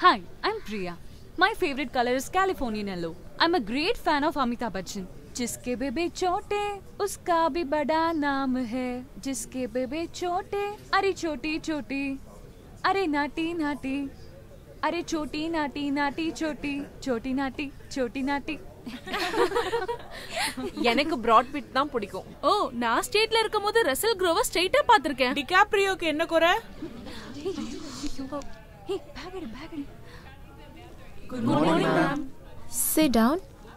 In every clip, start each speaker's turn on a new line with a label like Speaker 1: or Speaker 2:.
Speaker 1: Hi, I'm Priya. My favorite color is Californian yellow. I'm a great fan of Amitabh Bachchan. जिसके बेबे छोटे उसका भी बड़ा नाम है जिसके बेबे छोटे अरे छोटी छोटी अरे नाटी नाटी अरे छोटी नाटी नाटी छोटी छोटी नाटी छोटी नाटी
Speaker 2: எனக்கு பிராட் பிட் தான் பிடிக்கும்
Speaker 3: ஓ நான் ஸ்டேட்ல இருக்கும்போது ரசல் க்ரோவை ஸ்ட்ரைட்டா பாத்திருக்கேன்
Speaker 2: டிகாப்ரியோக்கு என்ன குறை
Speaker 1: Hey, bag it, bag it.
Speaker 4: Sit down.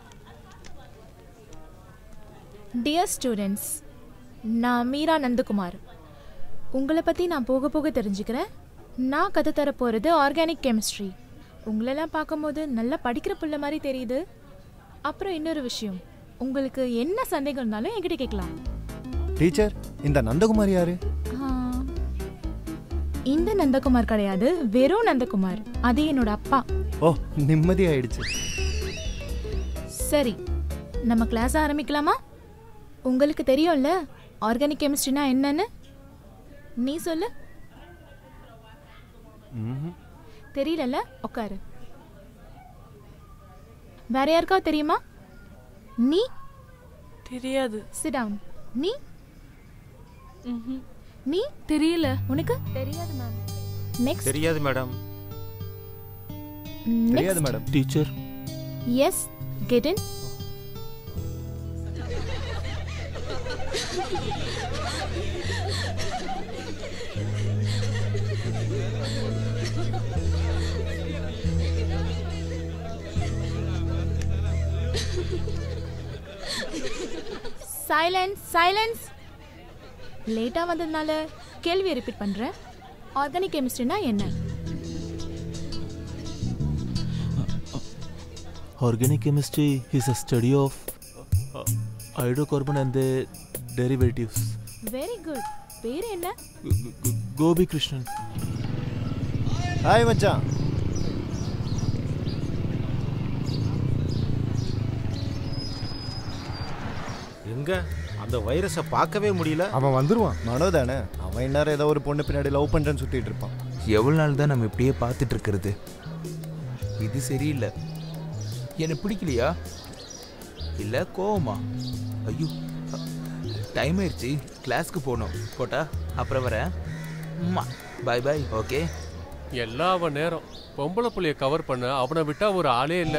Speaker 4: Dear students, நான் மீரா நந்தகுமார் உங்களை பற்றி நான் போக போக தெரிஞ்சுக்கிறேன் நான் கற்று தர போகிறது ஆர்கானிக் கெமிஸ்ட்ரி உங்களெல்லாம் பார்க்கும்போது நல்லா படிக்கிற புள்ள மாதிரி தெரியுது அப்புறம் இன்னொரு விஷயம் உங்களுக்கு என்ன சந்தேகம் இருந்தாலும் என்கிட்ட கேட்கலாம்
Speaker 5: டீச்சர் இந்த நந்தகுமார் யாரு
Speaker 4: ஆ, இந்த நந்தகுமார் கிடையாது வெறும் நந்தகுமார் அது என்னோட அப்பா
Speaker 5: ஓ நிம்மதி ஆயிடுச்சு
Speaker 4: சரி நம்ம கிளாஸ் ஆரம்பிக்கலாமா உங்களுக்கு தெரியும்ல ஆர்கானிக் கெமிஸ்ட்ரினா என்னன்னு நீ சொல்லு
Speaker 5: ம்ஹும்.
Speaker 4: தெரியலல்ல உட்காரு வேற யாருக்காவது தெரியுமா நீ
Speaker 2: தெரியாது
Speaker 4: சிட் டவுன் நீ நீ
Speaker 3: தெரியல
Speaker 4: உனக்கு தெரியாது மேம் நெக்ஸ்ட்
Speaker 6: தெரியாது மேடம்
Speaker 5: தெரியாது madam
Speaker 6: teacher
Speaker 4: yes get in silence silence லேட்டாக வந்ததுனால கேள்வியை ரிப்பீட் பண்ணுறேன் ஆர்கானிக் கெமிஸ்ட்ரினா என்ன
Speaker 6: Organic chemistry is a study of uh, hydrocarbon and their derivatives.
Speaker 4: Very good பேர் என்ன
Speaker 6: G- G- Gobi Krishnan.
Speaker 5: Hi மச்சான்
Speaker 7: எங்க அந்த வைரஸை பார்க்கவே முடியல
Speaker 5: அவன் வந்துருவான் மனோ தானே அவன் இந்நேரம் ஏதோ ஒரு பொண்ணு பின்னாடி லவ் பண்றேன்னு சுத்திட்டு இருப்பான்
Speaker 8: எவ்வளோ நாள் தான் நம்ம இப்படியே பார்த்துட்டு இருக்கிறது இது சரியில்லை எனக்கு பிடிக்கலையா இல்லை கோவமா ஐயோ டைம் ஆயிடுச்சு கிளாஸ்க்கு போகணும் போட்டா அப்புறம் வரேன் பாய் பாய் ஓகே
Speaker 9: எல்லா அவன் நேரம் பொம்பளை புள்ளைய கவர் பண்ண அவனை விட்டா ஒரு ஆளே இல்ல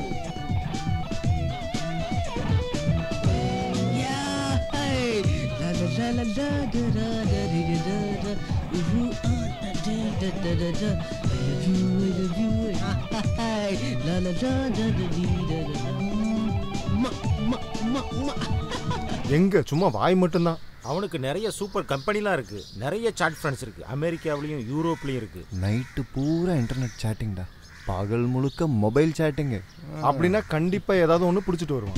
Speaker 7: எங்க சும்மா வாய் மட்டும்தான் அவனுக்கு நிறைய சூப்பர் கம்பெனிலாம் இருக்கு நிறைய சாட் ஃப்ரெண்ட்ஸ் இருக்கு அமெரிக்காவிலையும் யூரோப்லயும் இருக்கு
Speaker 5: நைட்டு பூரா இன்டர்நெட் சேட்டிங்டா பகல் முழுக்க மொபைல் சேட்டிங்கு
Speaker 10: அப்படின்னா கண்டிப்பா ஏதாவது ஒன்று பிடிச்சிட்டு வருவான்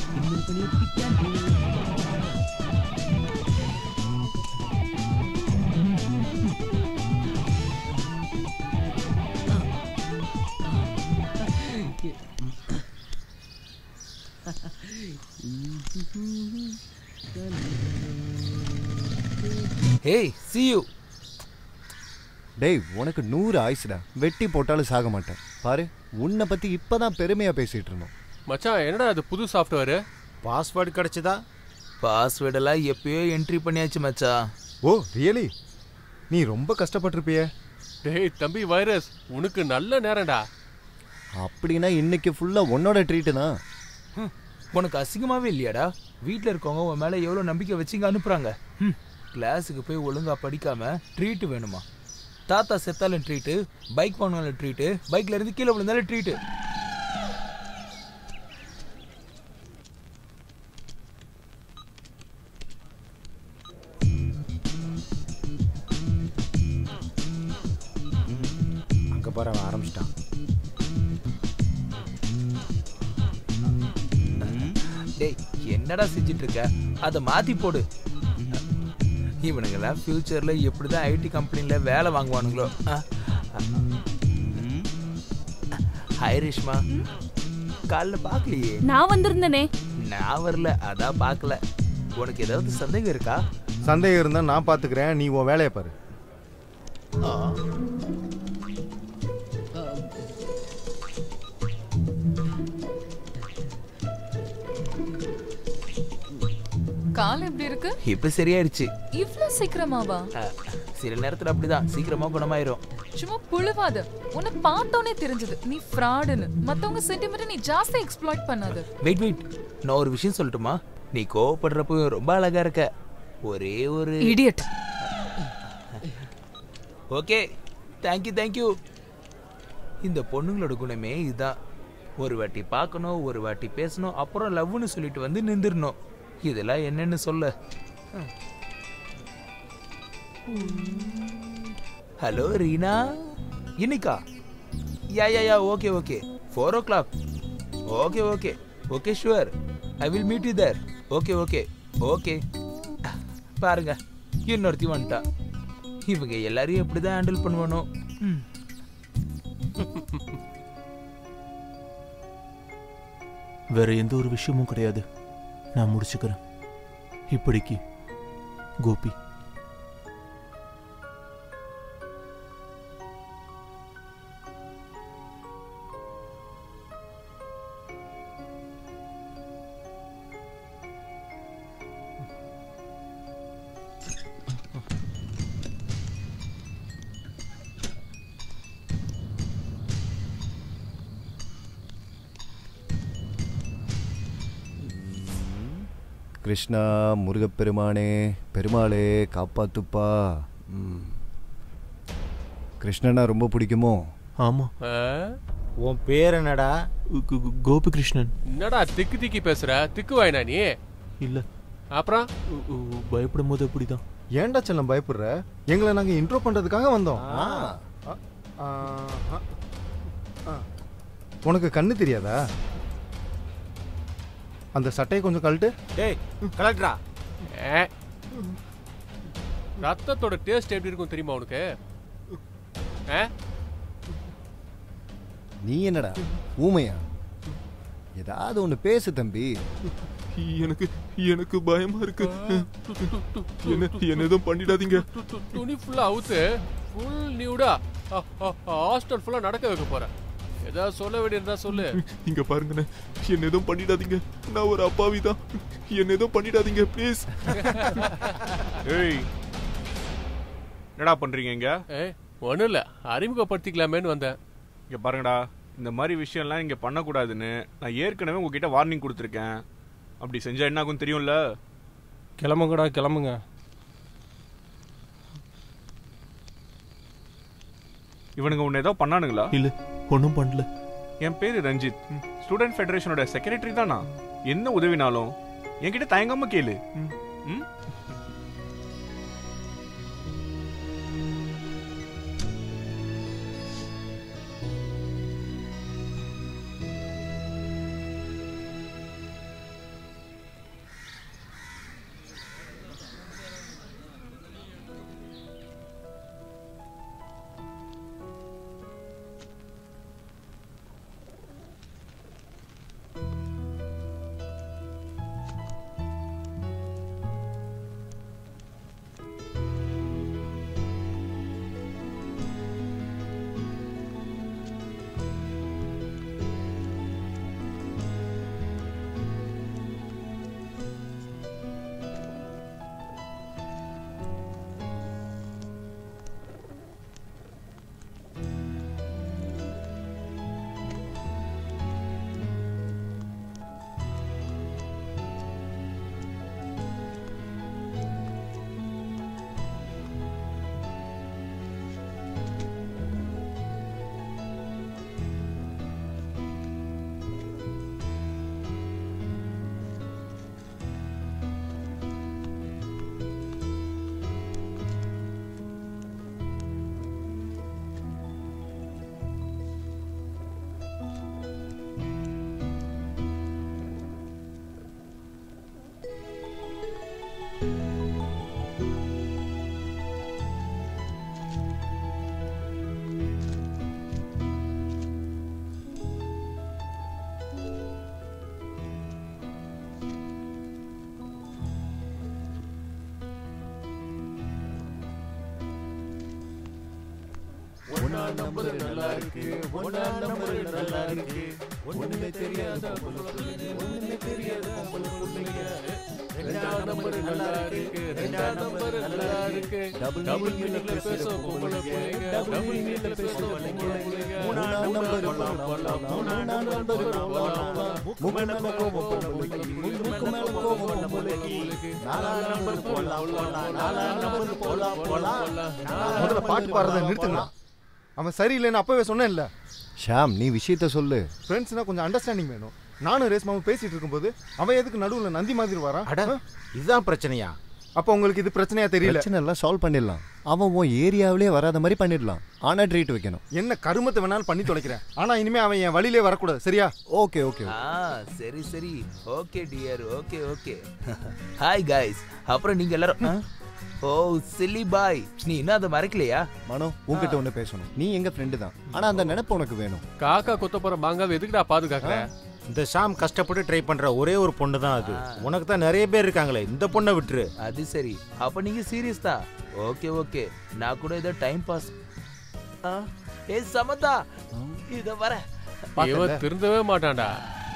Speaker 8: ஹேய் see you
Speaker 5: டேய் உனக்கு நூறு ஆயுசுடா வெட்டி போட்டாலும் சாக மாட்டேன் பாரு உன்னை பத்தி இப்பதான் பெருமையா பேசிட்டு இருந்தோம்
Speaker 9: மச்சான் என்னடா அது புது சாஃப்ட்வேர்
Speaker 7: பாஸ்வேர்டு கிடைச்சதா
Speaker 8: பாஸ்வேர்டெல்லாம் எப்பயோ என்ட்ரி பண்ணியாச்சு மச்சான்
Speaker 10: ஓ ரியலி நீ ரொம்ப கஷ்டப்பட்டிருப்பியே
Speaker 9: டேய் தம்பி வைரஸ் உனக்கு நல்ல நேரம்டா
Speaker 5: அப்படின்னா இன்னைக்கு ஃபுல்லா உன்னோட ட்ரீட்டு தான்
Speaker 8: ஹம், உனக்கு அசிங்கமாவே இல்லையாடா வீட்டில் இருக்கவங்க உன் மேலே எவ்வளோ நம்பிக்கை வச்சு இங்கே அனுப்புகிறாங்க ம் கிளாஸுக்கு போய் ஒழுங்காக படிக்காம ட்ரீட்டு வேணுமா தாத்தா செத்தாலும் ட்ரீட்டு பைக் வாங்கினாலும் ட்ரீட்டு பைக்ல இருந்து கீழே விழுந்தாலும் ட்ரீட்டு
Speaker 7: அங்க பாரு அவன் ஆரம்பிச்சிட்டான்
Speaker 8: டேய் என்னடா செஞ்சிட்டு இருக்க அதை மாத்தி போடு இவனுங்கெல்லாம் ஃபியூச்சர்ல எப்படிதான் ஐடி கம்பெனில வேலை வாங்குவானுங்களோ ஹாய் ரேஷ்மா காலைல பார்க்கலையே
Speaker 3: நான் வந்திருந்தனே
Speaker 8: நான் வரல அதான் பார்க்கல உனக்கு ஏதாவது சந்தேகம் இருக்கா
Speaker 10: சந்தேகம் இருந்தா நான் பாத்துக்கிறேன் நீ உன் வேலையை பாரு
Speaker 1: கால் எப்படி இருக்கு
Speaker 8: இப்ப சரியாயிருச்சு
Speaker 1: இவ்ளோ சீக்கிரமாவா
Speaker 8: அஹ், சில நேரத்துல அப்படிதான் சீக்கிரமா குணமாயிரும்
Speaker 1: சும்மா புழுவாத உன்னை பார்த்தோனே தெரிஞ்சது நீ ஃப்ராடுன்னு மத்தவங்க சென்டிமெண்ட் நீ ஜாஸ்தி எக்ஸ்ப்ளாய்ட் பண்ணாத
Speaker 8: வெயிட் வெயிட் நான் ஒரு விஷயம் சொல்லட்டுமா நீ கோவப்படுறப்போ ரொம்ப அழகா இருக்க ஒரே ஒரு
Speaker 1: இடியட்
Speaker 8: ஓகே தேங்க்யூ தேங்க்யூ இந்த பொண்ணுங்களோட குணமே இதுதான் ஒரு வாட்டி பார்க்கணும் ஒரு வாட்டி பேசணும் அப்புறம் லவ்னு சொல்லிட்டு வந்து நின்றுடணும் இதெல்லாம் என்னன்னு சொல்ல ஹலோ ரீனா இன்னைக்கா yeah yeah yeah okay okay four o'clock okay okay okay sure I will meet you there okay okay okay பாருங்க இன்னொருத்தி வந்துட்டா இவங்க எல்லாரையும் எப்படிதான் ஹேண்டில் பண்ணுவானோ ம்.
Speaker 6: வேற எந்த ஒரு விஷயமும் கிடையாது நான் முடிச்சுக்கிறேன் இப்படிக்கு கோபி
Speaker 5: கிருஷ்ணா முருகப்பெருமானே பெருமாளே காப்பாத்துப்பா ம். கிருஷ்ணனா ரொம்ப பிடிக்குமோ
Speaker 6: ஆமா
Speaker 7: உன் பேர் என்னடா
Speaker 6: கோபி கிருஷ்ணன்
Speaker 9: என்னடா திக்கு திக்கி பேசுற திக்கு வாயினா நீ
Speaker 6: இல்ல
Speaker 9: அப்புறம்
Speaker 6: பயப்படும் போது அப்படிதான்
Speaker 10: ஏன்டா செல்லம் பயப்படுற எங்களை நாங்க இன்ட்ரோ பண்றதுக்காக வந்தோம்
Speaker 5: ஆ.
Speaker 10: ஆ, ஆ, ஆ, ஆ. உனக்கு கண்ணு தெரியாதா அந்த சட்டையை கொஞ்சம் கழட்டு
Speaker 7: டேய் கலெக்டரா
Speaker 9: ஏ. ரத்தத்தோட டேஸ்ட் எப்படி இருக்கும் தெரியுமா உனக்கு ஆ?
Speaker 5: நீ என்னடா ஊமையா ஏதாவது ஒன்று பேசு தம்பி
Speaker 6: எனக்கு எனக்கு பயமா இருக்கு என்ன என்ன எதுவும் பண்ணிடாதீங்க
Speaker 9: து- து- துணி ஃபுல்லா அவுத்து ஃபுல் நியூடா ஹாஸ்டல் ஃபுல்லா நடக்க வைக்க போறேன் ஏதாவது சொல்ல வேண்டியிருந்தா சொல்லு
Speaker 6: இங்க பாருங்கண்ணே என்ன எதுவும் பண்ணிடாதீங்க நான் ஒரு அப்பாவி தான் என்ன எதுவும் பண்ணிடாதீங்க ப்ளீஸ்
Speaker 11: ஏய் என்னடா பண்றீங்க இங்க
Speaker 9: ஏ ஒன்றும் இல்லை அறிமுகப்படுத்திக்கலாமேன்னு வந்தேன்
Speaker 11: இங்க பாருங்கடா இந்த மாதிரி விஷயம்லாம் இங்க பண்ணக்கூடாதுன்னு நான் ஏற்கனவே உங்ககிட்ட வார்னிங் கொடுத்துருக்கேன் அப்படி செஞ்சா என்ன ஆகும் தெரியும்ல
Speaker 12: கிளம்புங்கடா கிளம்புங்க
Speaker 11: இவனுங்க உன்னை ஏதோ பண்ணானுங்களா
Speaker 6: இல்ல ஒன்றும் பண்ணல
Speaker 11: என் பேரு ரஞ்சித் ஸ்டூடெண்ட் ஃபெடரேஷனோட செக்ரட்டரி தானா என்ன உதவினாலும் என்கிட்ட தயங்காம கேளு ம்?
Speaker 5: நம்பர் நல்லா இருக்கு ஒன்னா நம்பர் நல்லா இருக்கு ஒண்ணுமே தெரியாத பொம்பளை புள்ளைங்க, ஒண்ணுமே தெரியாத பொம்பளை புள்ளைங்க. ரெண்டாம் நம்பர் நல்லா இருக்கு ரெண்டாம் நம்பர் நல்லா இருக்கு டபுள் மீனிங்ல பேசும் பொம்பளை புள்ளைங்க டபுள் மீனிங்ல பேசும் பொம்பளை புள்ளைங்க மூணாம் நம்பர் போலாம் மூணாம் நம்பர் போலாம் முக்கு மேல கோபம் பொம்பளைக்கு முக்கு மேல கோபம் பொம்பளைக்கு நாலாம் நம்பர் போலாம் போலாம் நாலாம் நம்பர் போலாம் போலாம்
Speaker 10: முதல்ல பாட்டு பாடுறதை நிறுத்துங்க அவன் சரியில்லைன்னு அப்பவே சொன்னேன்ல
Speaker 5: ஷாம் நீ விஷயத்த சொல்லு
Speaker 10: ஃப்ரெண்ட்ஸ்னா கொஞ்சம் அண்டர்ஸ்டாண்டிங் வேணும் நானும் ரேஸ்மாவும் பேசிட்டு இருக்கும்போது அவன் எதுக்கு நடுவுல நந்தி மாதிரி வரான்
Speaker 7: அட இதுதான் பிரச்சனையா
Speaker 10: அப்போ உங்களுக்கு இது பிரச்சனையா தெரியல
Speaker 5: பிரச்சனை எல்லாம் சால்வ் பண்ணிடலாம் அவன் உன் ஏரியாவிலே வராத மாதிரி பண்ணிடலாம் ஆனா ட்ரீட் வைக்கணும்
Speaker 10: என்ன கருமத்தை வேணாலும் பண்ணி தொலைக்கிறேன் ஆனா இனிமே அவன் என் வழியிலே வரக்கூடாது சரியா
Speaker 5: ஓகே ஓகே
Speaker 8: ஆ சரி சரி okay dear okay okay hi guys அப்புறம் நீங்க எல்லாரும் ஆ? ஓ சில்லி பாய் நீ இன்னும் அதை மறைக்கலையா
Speaker 5: மனோ உன்கிட்ட ஒண்ணு பேசணும் நீ எங்க ஃப்ரெண்டு தான் ஆனா அந்த நினைப்பு உனக்கு வேணும்
Speaker 9: காக்கா கொத்த போற மாங்காவை எதுக்குடா பாதுகாக்கிற
Speaker 7: இந்த ஷாம் கஷ்டப்பட்டு ட்ரை பண்ற ஒரே ஒரு பொண்ணு தான் அது உனக்கு தான் நிறைய பேர் இருக்காங்களே இந்த பொண்ணை விட்டுரு
Speaker 8: அது சரி அப்ப நீங்க சீரியஸ் தான் ஓகே ஓகே நான் கூட ஏதோ டைம் பாஸ் ஏ சமதா இத வர
Speaker 9: இவன் திருந்தவே மாட்டான்டா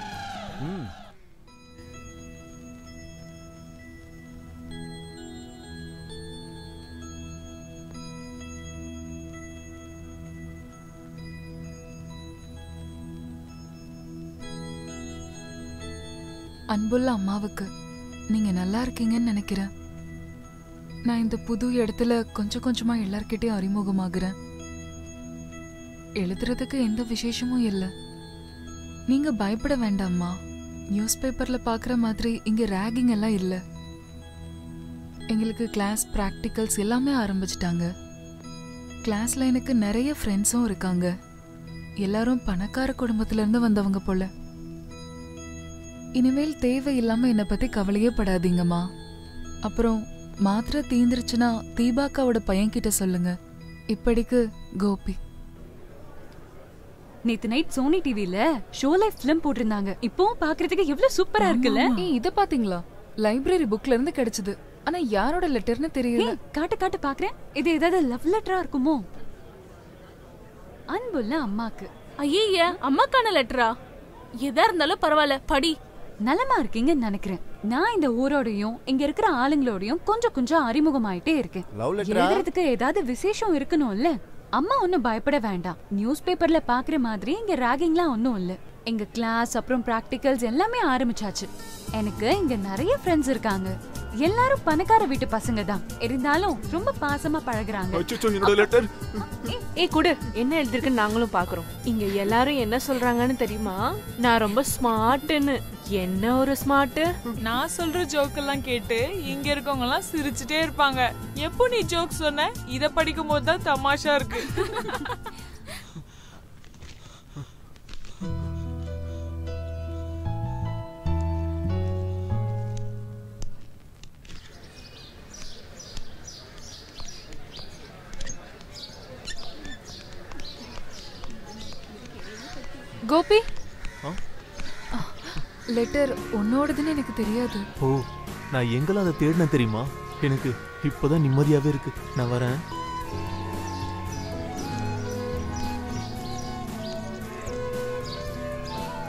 Speaker 13: அன்புள்ள அம்மாவுக்கு நீங்க நல்லா இருக்கீங்கன்னு நினைக்கிறேன் நான் இந்த புது இடத்துல கொஞ்சம் கொஞ்சமா எல்லார்கிட்டயும் அறிமுகமாகுறேன் எழுதுறதுக்கு எந்த விசேஷமும் இல்லை நீங்க பயப்பட வேண்டாம்மா நியூஸ் பேப்பர்ல பாக்குற மாதிரி இங்க ரேகிங் எல்லாம் இல்ல எங்களுக்கு கிளாஸ் ப்ராக்டிகல்ஸ் எல்லாமே ஆரம்பிச்சிட்டாங்க கிளாஸ்ல எனக்கு நிறைய ஃப்ரெண்ட்ஸும் இருக்காங்க எல்லாரும் பணக்கார குடும்பத்துல இருந்து வந்தவங்க போல இனிமேல் தேவையில்லாம என்னை பத்தி கவலையே படாதீங்கம்மா அப்புறம் மாத்திரை தீந்துருச்சுன்னா தீபாக்காவோட பையன் கிட்ட சொல்லுங்க இப்படிக்கு கோபி
Speaker 1: நேத்து நைட் சோனி டிவில ஷோ லைஃப் ஃபிலிம் போட்டிருந்தாங்க இப்போவும் பாக்குறதுக்கு எவ்வளவு சூப்பரா இருக்குல்ல
Speaker 13: ஏய் இத பாத்தீங்களா லைப்ரரி புக்ல இருந்து கிடைச்சது ஆனா யாரோட லெட்டர்னு தெரியல
Speaker 1: ஏய், காட்டு காட்டு பாக்குறேன் இது ஏதாவது லவ் லெட்டரா இருக்குமோ அன்புள்ள அம்மாக்கு
Speaker 3: ஐய அம்மாக்கான லெட்டரா எதா இருந்தாலும் பரவாயில்ல படி
Speaker 1: நலமா இருக்கீங்கன்னு நினைக்கிறேன் நான் இந்த ஊரோடையும் இங்க இருக்கிற ஆளுங்களோடையும் கொஞ்சம் கொஞ்சம் அறிமுகமாயிட்டே இருக்கேன்
Speaker 5: லவ் லெட்டரா
Speaker 1: எழுதுறதுக்கு ஏதாவது விசேஷம் இருக்கணும்ல அம்மா ஒன்னும் பயப்பட வேண்டாம் நியூஸ் பேப்பர்ல பாக்குற மாதிரி இங்க ராகிங்லாம் ஒன்னும் இல்ல எங்க கிளாஸ் அப்புறம் பிராக்டிகல்ஸ் எல்லாமே ஆரம்பிச்சாச்சு எனக்கு இங்க நிறைய ஃப்ரெண்ட்ஸ் இருக்காங்க எல்லாரும் பணக்கார வீட்டு பசங்க தான் இருந்தாலும் ரொம்ப பாசமா பழகுறாங்க
Speaker 11: என்னோட லெட்டர்
Speaker 2: ஏ குடு என்ன எழுதிருக்குன்னு நாங்களும் பாக்குறோம் இங்க எல்லாரும் என்ன சொல்றாங்கன்னு தெரியுமா நான் ரொம்ப ஸ்மார்ட்னு என்ன ஒரு ஸ்மார்ட்
Speaker 3: நான் சொல்ற ஜோக் எல்லாம் கேட்டு இங்க இருக்கவங்க எல்லாம் சிரிச்சுட்டே இருப்பாங்க எப்போ நீ ஜோக் சொன்ன இத படிக்கும் போது தான் தமாஷா இருக்கு
Speaker 13: கோபி லெட்டர் உன்னோடதுன்னு எனக்கு தெரியாது
Speaker 6: ஓ நான் எங்கெல்லாம் அதை தேடினேன் தெரியுமா எனக்கு இப்போதான் நிம்மதியாவே இருக்கு நான் வரேன்